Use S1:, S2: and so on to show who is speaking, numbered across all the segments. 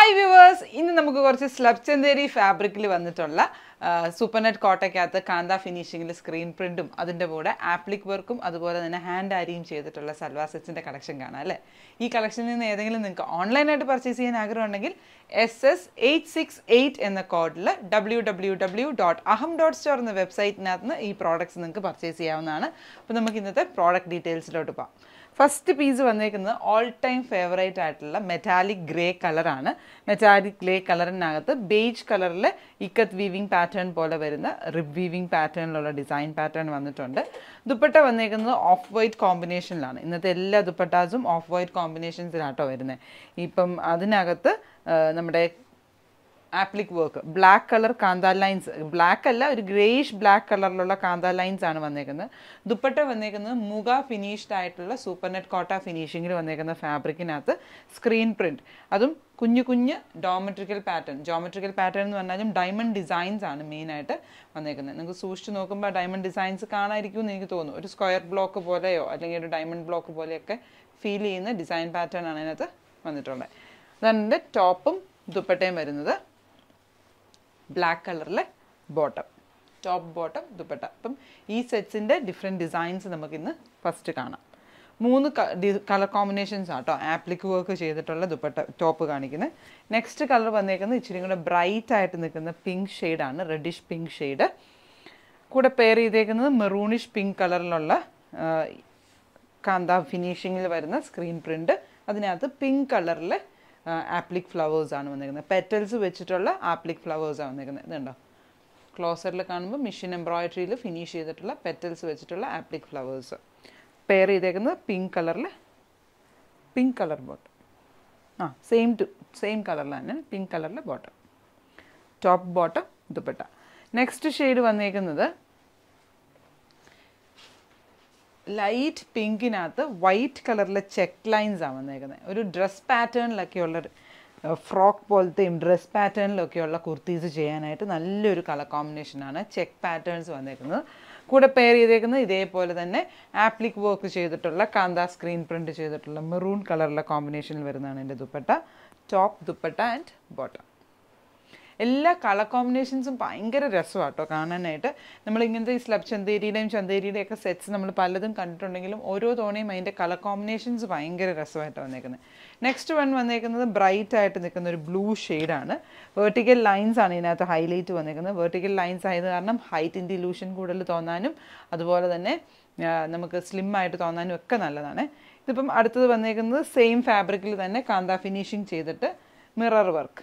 S1: hi viewers ഇന്ന് നമുക്ക് കുറച്ച് സ്ലബ് ചന്തേരി ഫാബ്രിക്കിൽ വന്നിട്ടുള്ള സൂപ്പർനെറ്റ് കോട്ടയ്ക്കകത്ത് കാന്ത ഫിനിഷിങ്ങിൽ സ്ക്രീൻ പ്രിന്റും അതിൻ്റെ കൂടെ ആപ്ലിക് വർക്കും അതുപോലെ തന്നെ ഹാൻഡ് ആരിയും ചെയ്തിട്ടുള്ള സൽവാർ സെറ്റ്സിൻ്റെ കളക്ഷൻ കാണാം അല്ലേ ഈ കളക്ഷനിൽ നിന്ന് ഏതെങ്കിലും നിങ്ങൾക്ക് ഓൺലൈനായിട്ട് പർച്ചേസ് ചെയ്യാൻ ആഗ്രഹമുണ്ടെങ്കിൽ S S eight six eight എന്ന കോഡിൽ W W W dot Aham dot store എന്ന വെബ്സൈറ്റിനകത്ത് നിന്ന് ഈ പ്രോഡക്റ്റ്സ് നിങ്ങൾക്ക് പർച്ചേസ് ചെയ്യാവുന്നതാണ് അപ്പോൾ നമുക്ക് ഇന്നത്തെ പ്രോഡക്റ്റ് ഡീറ്റെയിൽസിലോട്ട് പോകാം ഫസ്റ്റ് പീസ് വന്നേക്കുന്നത് ഓൾ ടൈം ഫേവറേറ്റ് ആയിട്ടുള്ള മെറ്റാലിക് ഗ്രേ കളറാണ് മെറ്റാലിക് ഗ്രേ കളറിനകത്ത് ബേജ് കളറിൽ ഇക്കത്ത് വീവിങ് പാറ്റേൺ പോലെ വരുന്ന റിബ് വീവിങ് പാറ്റേണിലുള്ള ഡിസൈൻ പാറ്റേൺ വന്നിട്ടുണ്ട് ദുപ്പട്ട വന്നേക്കുന്നത് ഓഫ് വൈറ്റ് കോമ്പിനേഷനിലാണ് ഇന്നത്തെ എല്ലാ ദുപ്പട്ടാസും ഓഫ് വൈറ്റ് കോമ്പിനേഷൻസിലാട്ടോ വരുന്നത് ഇപ്പം അതിനകത്ത് ആ, നമ്മുടെ applique work black colour kantha lines black അല്ല ഒരു ഗ്രേയിഷ് ബ്ലാക്ക് കളറിലുള്ള കാന്ത ലൈൻസ് ആണ് വന്നേക്കുന്നത് ദുപ്പട്ട വന്നേക്കുന്നത് മുഗ ഫിനിഷ്ഡ് ആയിട്ടുള്ള സൂപ്പർ നെറ്റ് കോട്ട ഫിനിഷിങ്ങിൽ വന്നേക്കുന്ന ഫാബ്രിക്കിനകത്ത് സ്ക്രീൻ പ്രിന്റ് അതും കുഞ്ഞു കുഞ്ഞ് ഡോമെട്രിക്കൽ പാറ്റേൺ ജോമെട്രിക്കൽ പാറ്റേൺ എന്ന് പറഞ്ഞാലും ഡയമണ്ട് ഡിസൈൻസ് ആണ് മെയിനായിട്ട് വന്നേക്കുന്നത് നിങ്ങൾക്ക് സൂക്ഷിച്ച് നോക്കുമ്പോൾ ഡയമണ്ട് ഡിസൈൻസ് കാണാതിരിക്കും എന്ന് എനിക്ക് തോന്നുന്നു ഒരു സ്ക്വയർ ബ്ലോക്ക് പോലെയോ അല്ലെങ്കിൽ ഒരു ഡയമണ്ട് ബ്ലോക്ക് പോലെയൊക്കെ ഫീൽ ചെയ്യുന്ന ഡിസൈൻ പാറ്റേൺ ആണ് അതിനകത്ത് വന്നിട്ടുള്ളത് അതാണ് എൻ്റെ ടോപ്പും ദുപ്പട്ടയും വരുന്നത് ബ്ലാക്ക് കളറിലെ ബോട്ടം ടോപ്പ് ബോട്ടം ദുപ്പട്ട അപ്പം ഈ സെറ്റ്സിൻ്റെ ഡിഫറെൻറ്റ് ഡിസൈൻസ് നമുക്കിന്ന് ഫസ്റ്റ് കാണാം മൂന്ന് കളർ കോമ്പിനേഷൻസ് ആട്ടോ ആപ്ലിക് വർക്ക് ചെയ്തിട്ടുള്ള ദുപ്പട്ട ടോപ്പ് കാണിക്കുന്നത് നെക്സ്റ്റ് കളർ വന്നേക്കുന്നത് ഇച്ചിരി കൂടെ ബ്രൈറ്റ് ആയിട്ട് നിൽക്കുന്ന പിങ്ക് ഷെയ്ഡാണ് റെഡിഷ് പിങ്ക് ഷെയ്ഡ് കൂടെ പെയർ ചെയ്തേക്കുന്നത് മെറൂണിഷ് പിങ്ക് കളറിലുള്ള കാന്ത ഫിനിഷിങ്ങിൽ വരുന്ന സ്ക്രീൻ പ്രിൻ്റ് അതിനകത്ത് പിങ്ക് കളറിൽ ആപ്ലിക് ഫ്ലവേഴ്സ് ആണ് വന്നിരിക്കുന്നത് പെറ്റൽസ് വെച്ചിട്ടുള്ള ആപ്ലിക് ഫ്ലവേഴ്സാണ് വന്നിരിക്കുന്നത് ഇതുണ്ടോ ക്ലോസറിൽ കാണുമ്പോൾ മിഷൻ എംബ്രോയിഡറിയിൽ ഫിനിഷ് ചെയ്തിട്ടുള്ള പെറ്റൽസ് വെച്ചിട്ടുള്ള ആപ്ലിക് ഫ്ലവേഴ്സ് പെയർ ചെയ്തേക്കുന്നത് പിങ്ക് കളറിൽ പിങ്ക് കളർ ബോട്ടം ആ സെയിം ടു സെയിം കളറിൽ തന്നെ പിങ്ക് കളറിലെ bottom top bottom dupatta next shade വന്നേക്കുന്നത് ലൈറ്റ് പിങ്കിനകത്ത് വൈറ്റ് കളറിലെ ചെക്ക് ലൈൻസ് ആണ് വന്നേക്കുന്നത് ഒരു ഡ്രസ് പാറ്റേണിലൊക്കെയുള്ള ഫ്രോക്ക് പോലത്തെയും ഡ്രസ് പാറ്റേണിലൊക്കെയുള്ള കുർത്തീസ് ചെയ്യാനായിട്ട് നല്ലൊരു കളർ കോമ്പിനേഷനാണ് ചെക്ക് പാറ്റേൺസ് വന്നേക്കുന്നത് കൂടെ പെയർ ചെയ്തേക്കുന്നത് ഇതേപോലെ തന്നെ ആപ്ലിക് വർക്ക് ചെയ്തിട്ടുള്ള കാന്ത സ്ക്രീൻ പ്രിൻറ്റ് ചെയ്തിട്ടുള്ള മെറൂൺ കളറിലെ കോമ്പിനേഷനിൽ വരുന്നതാണ് എൻ്റെ dupatta top dupatta and bottom എല്ലാ കളർ കോമ്പിനേഷൻസും ഭയങ്കര രസമാണ് കേട്ടോ കാണാനായിട്ട് നമ്മൾ ഇങ്ങനത്തെ ഈ സ്ലബ് ചന്തേരിയുടെയും ചന്തേരിയുടെയും ഒക്കെ സെറ്റ്സ് നമ്മൾ പലതും കണ്ടിട്ടുണ്ടെങ്കിലും ഓരോ തവണയും അതിൻ്റെ കളർ കോമ്പിനേഷൻസ് ഭയങ്കര രസമായിട്ട് വന്നേക്കുന്നത് നെക്സ്റ്റ് വൺ വന്നേക്കുന്നത് ബ്രൈറ്റ് ആയിട്ട് നിൽക്കുന്ന ഒരു ബ്ലൂ ഷെയ്ഡാണ് വേർട്ടിക്കൽ ലൈൻസ് ആണ് ഇതിനകത്ത് ഹൈലൈറ്റ് വന്നേക്കുന്നത് വേർട്ടിക്കൽ ലൈൻസ് ആയത് കാരണം ഹൈറ്റിൻ്റെ ഇലൂഷൻ കൂടുതൽ തോന്നാനും അതുപോലെ തന്നെ ആ, നമുക്ക് സ്ലിം ആയിട്ട് തോന്നാനും ഒക്കെ നല്ലതാണ് ഇതിപ്പം അടുത്തത് വന്നേക്കുന്നത് സെയിം ഫാബ്രിക്കിൽ തന്നെ കാന്ത ഫിനിഷിങ് ചെയ്തിട്ട് മിറർ വർക്ക്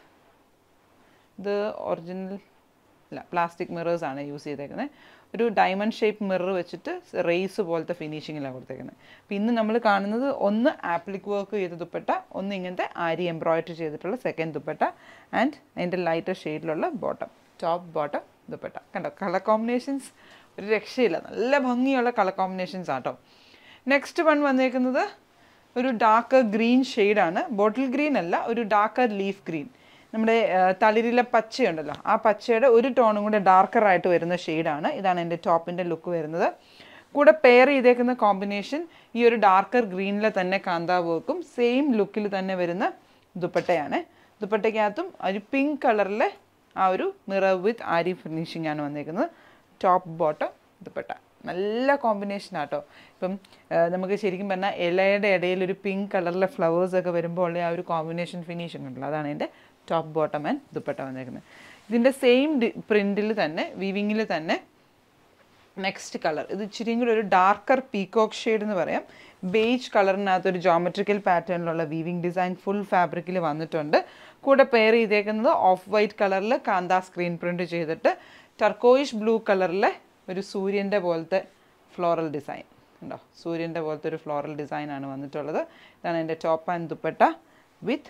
S1: ഇത് ഒറിജിനൽ അല്ല പ്ലാസ്റ്റിക് മിറേഴ്സ് ആണ് യൂസ് ചെയ്തേക്കുന്നത് ഒരു ഡയമണ്ട് ഷേപ്പ് മിറർ വെച്ചിട്ട് റേസ് പോലത്തെ ഫിനിഷിങ്ങിലാണ് കൊടുത്തേക്കുന്നത് അപ്പം ഇന്ന് നമ്മൾ കാണുന്നത് ഒന്ന് ആപ്ലിക് വർക്ക് ചെയ്ത ദുപ്പട്ട ഒന്ന് ഇങ്ങനത്തെ ആരി എംബ്രോയിഡറി ചെയ്തിട്ടുള്ള സെക്കൻഡ് ദുപ്പട്ട ആൻഡ് അതിൻ്റെ ലൈറ്റർ ഷെയ്ഡിലുള്ള ബോട്ടം ടോപ്പ് ബോട്ടം ദുപ്പട്ട കണ്ടോ കളർ കോമ്പിനേഷൻസ് ഒരു രക്ഷയില്ല നല്ല ഭംഗിയുള്ള കളർ കോമ്പിനേഷൻസ് ആട്ടോ നെക്സ്റ്റ് വൺ വന്നേക്കുന്നത് ഒരു ഡാർക്ക് ഗ്രീൻ ഷെയ്ഡാണ് ബോട്ടിൽ ഗ്രീൻ അല്ല ഒരു ഡാർക്കർ ലീഫ് ഗ്രീൻ നമ്മുടെ ആ, തളിരിലെ പച്ചയുണ്ടല്ലോ ആ പച്ചയുടെ ഒരു ടോണും കൂടെ ഡാർക്കർ ആയിട്ട് വരുന്ന ഷെയ്ഡാണ് ഇതാണ് എൻ്റെ ടോപ്പിൻ്റെ ലുക്ക് വരുന്നത് കൂടെ പെയർ ചെയ്തേക്കുന്ന കോമ്പിനേഷൻ ഈ ഒരു ഡാർക്കർ ഗ്രീനിലെ തന്നെ കാന്താ വർക്കും സെയിം ലുക്കിൽ തന്നെ വരുന്ന ദുപ്പട്ടയാണ് ദുപ്പട്ടയ്ക്കകത്തും ഒരു പിങ്ക് കളറിലെ ആ ഒരു മിറർ വിത്ത് ആരി ഫിനിഷിംഗ് ആണ് വന്നേക്കുന്നത് ടോപ്പ് ബോട്ടം ദുപ്പട്ട നല്ല കോമ്പിനേഷൻ ആട്ടോ ഇപ്പം ആ, നമുക്ക് ശരിക്കും പറഞ്ഞാൽ ഇലയുടെ ഇടയിൽ ഒരു പിങ്ക് കളറിലെ ഫ്ലവേഴ്സ് ഒക്കെ വരുമ്പോൾ ഉള്ള ആ ഒരു കോമ്പിനേഷൻ ഫിനിഷിംഗ് ഉണ്ടല്ലോ അതാണ് എൻ്റെ ടോപ്പ് ബോട്ടം ആൻഡ് ദുപ്പട്ട വന്നേക്കുന്നത് ഇതിൻ്റെ സെയിം പ്രിൻറ്റിൽ തന്നെ വീവിങ്ങിൽ തന്നെ നെക്സ്റ്റ് കളർ ഇത് ഇച്ചിരിയും കൂടി ഒരു ഡാർക്കർ പീകോക്ക് ഷെയ്ഡ് എന്ന് പറയാം ബേജ് കളറിനകത്ത് ഒരു ജോമെട്രിക്കൽ പാറ്റേണിലുള്ള വീവിങ് ഡിസൈൻ ഫുൾ ഫാബ്രിക്കിൽ വന്നിട്ടുണ്ട് കൂടെ പെയർ ചെയ്തേക്കുന്നത് ഓഫ് വൈറ്റ് കളറിൽ കാന്ത സ്ക്രീൻ പ്രിൻറ്റ് ചെയ്തിട്ട് ടർക്കോയിഷ് ബ്ലൂ കളിലെ ഒരു സൂര്യൻ്റെ പോലത്തെ ഫ്ലോറൽ ഡിസൈൻ ഉണ്ടോ സൂര്യൻ്റെ പോലത്തെ ഒരു ഫ്ലോറൽ ഡിസൈൻ ആണ് വന്നിട്ടുള്ളത് ഇതാണ് എൻ്റെ top and dupatta with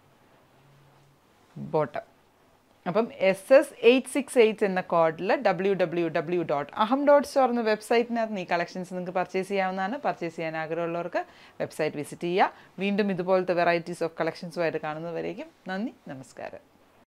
S1: bottom അപ്പം S S eight six eight എന്ന കോഡിൽ W W W dot Aham dot store എന്ന വെബ്സൈറ്റിനകത്ത് ഈ കളക്ഷൻസ് നിങ്ങൾക്ക് പർച്ചേസ് ചെയ്യാവുന്നതാണ് പർച്ചേസ് ചെയ്യാൻ ആഗ്രഹമുള്ളവർക്ക് വെബ്സൈറ്റ് വിസിറ്റ് ചെയ്യുക വീണ്ടും ഇതുപോലത്തെ വെറൈറ്റീസ് ഓഫ് കളക്ഷൻസുമായിട്ട് കാണുന്നവരേക്കും നന്ദി നമസ്കാരം